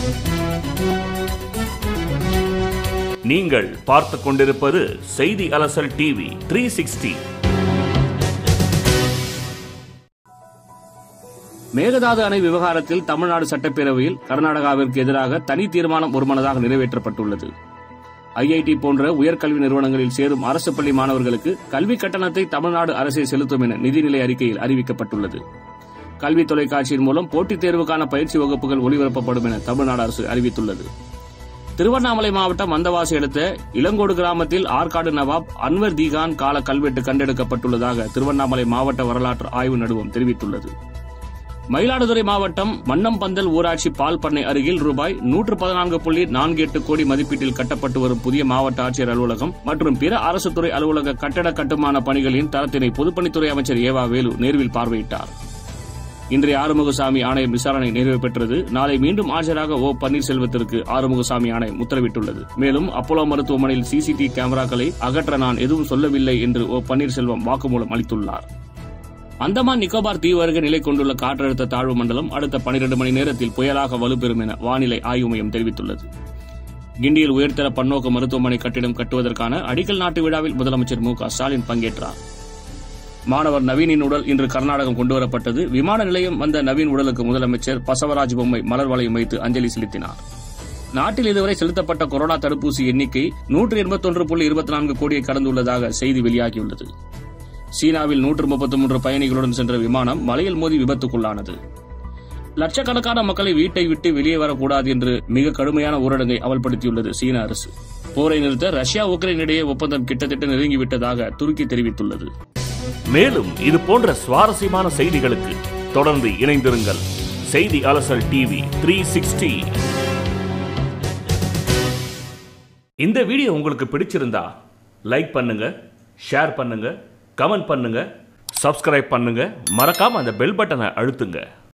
நீங்கள் பார்த்து கொண்டிருப்பது செய்தி அலசல் டிவி த்ரீ சிக்ஸ்டி மேகதாது அணை விவகாரத்தில் தமிழ்நாடு சட்டப்பேரவையில் கர்நாடகாவிற்கு எதிராக தனி தீர்மானம் ஒருமனதாக நிறைவேற்றப்பட்டுள்ளது ஐஐடி போன்ற உயர்கல்வி நிறுவனங்களில் சேரும் அரசு பள்ளி மாணவர்களுக்கு கல்வி கட்டணத்தை தமிழ்நாடு அரசே செலுத்தும் என நிதிநிலை அறிக்கையில் அறிவிக்கப்பட்டுள்ளது கல்வி தொலைக்காட்சியின் மூலம் போட்டித் தேர்வுக்கான பயிற்சி வகுப்புகள் ஒளிபரப்பப்படும் என தமிழ்நாடு அரசு அறிவித்துள்ளது திருவண்ணாமலை மாவட்டம் மந்தவாசி அடுத்த இளங்கோடு கிராமத்தில் ஆற்காடு நவாப் அன்வர் தீகான் கால கல்வெட்டு கண்டெடுக்கப்பட்டுள்ளதாக திருவண்ணாமலை மாவட்ட வரலாற்று ஆய்வு நடுவம் தெரிவித்துள்ளது மயிலாடுதுறை மாவட்டம் மன்னம்பந்தல் ஊராட்சி பால் பண்ணை அருகில் ரூபாய் நூற்று பதினான்கு புள்ளி நான்கு எட்டு கோடி மதிப்பீட்டில் கட்டப்பட்டு வரும் புதிய மாவட்ட ஆட்சியர் அலுவலகம் மற்றும் பிற அரசு துறை அலுவலக கட்டட கட்டுமான பணிகளின் தரத்தினை பொதுப்பணித்துறை அமைச்சர் ஏவா வேலு நேர்வில் பார்வையிட்டார் இன்றைய ஆறுமுகசாமி ஆணையம் விசாரணை நிறைவு பெற்றது நாளை மீண்டும் ஆஜராக ஓ பன்னீர்செல்வத்திற்கு ஆறுமுகசாமி ஆணையம் உத்தரவிட்டுள்ளது மேலும் அப்போலோ மருத்துவமனையில் சிசிடிவி கேமராக்களை அகற்ற நான் எதுவும் சொல்லவில்லை என்று ஓ பன்னீர்செல்வம் வாக்குமூலம் அளித்துள்ளார் அந்தமான் நிக்கோபார் தீவு அருகே நிலை கொண்டுள்ள காற்றழுத்த தாழ்வு மண்டலம் அடுத்த 12 மணி நேரத்தில் புயலாக வலுப்பெறும் என வானிலை ஆய்வு மையம் தெரிவித்துள்ளது கிண்டியில் உயர்தர பன்னோக்கு மருத்துவமனை கட்டிடம் கட்டுவதற்கான அடிக்கல் நாட்டு விழாவில் முதலமைச்சர் மு க ஸ்டாலின் பங்கேற்றார் மாணவர் நவீனின் உடல் இன்று கர்நாடகம் கொண்டுவரப்பட்டது விமான நிலையம் வந்த நவீன் உடலுக்கு முதலமைச்சர் பசவராஜ் பொம்மை மலர் வளையம் வைத்து அஞ்சலி செலுத்தினார் நாட்டில் இதுவரை செலுத்தப்பட்ட கொரோனா தடுப்பூசி எண்ணிக்கை நூற்று எண்பத்தொன்று புள்ளி இருபத்தி நான்கு கோடியை கடந்துள்ளதாக செய்தி வெளியாகியுள்ளது சீனாவில் நூற்று முப்பத்தி மூன்று பயணிகளுடன் சென்ற விமானம் மலையில் மோதி விபத்துக்குள்ளானது லட்சக்கணக்கான மக்களை வீட்டை விட்டு வெளியே வரக்கூடாது என்று மிக கடுமையான ஊரடங்கை அமல்படுத்தியுள்ளது சீன அரசு போரை நிறுத்த ரஷ்யா உக்ரைன் இடையே ஒப்பந்தம் கிட்டத்தட்ட நெருங்கிவிட்டதாக துருக்கி தெரிவித்துள்ளது மேலும் இது போன்ற சுவாரஸ்யமான செய்திகளுக்கு தொடர்ந்து இணைந்திருங்கள் செய்தி அலசல் டிவி த்ரீ சிக்ஸ்டி இந்த வீடியோ உங்களுக்கு பிடிச்சிருந்தா லைக் பண்ணுங்க ஷேர் பண்ணுங்க கமெண்ட் பண்ணுங்க சப்ஸ்கிரைப் பண்ணுங்க மறக்காம அந்த பெல் பட்டனை அழுத்துங்க